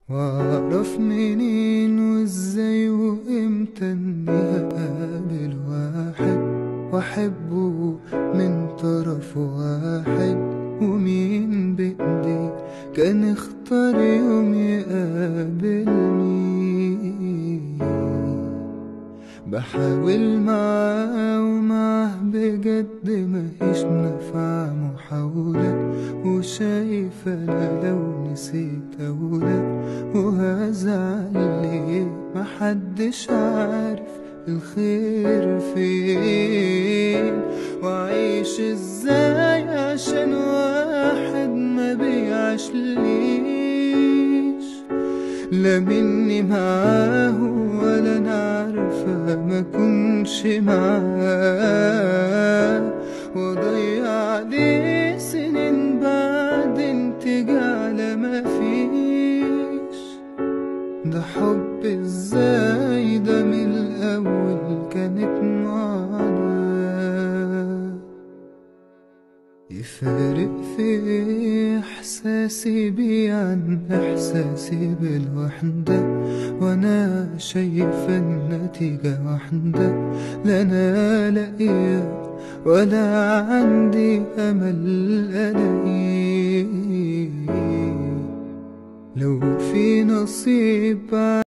واعرف منين وازاي وامتى اني هقابل واحد واحبه من طرف واحد ومين بايدي كان اختار يوم يقابلني بحاول معاه ومعاه بجد ماهيش نافعة محاولات وشايف انا لو نسيت اقولك وهزعل ليه محدش عارف الخير فين وعيش ازاي عشان واحد ما بيعش ليش لا مني معاه ولا انا عارفة ما كنش معاه وضيع عليه سنين بعدين تيجي على ما فيش ده حب ازاي ده من الاول كانت معاناة يفارق في احساسي بيه عن احساسي بالوحدة وانا شايفة النتيجة واحدة لا انا لاقيه ولا عندي امل الاقيه لو في نصيب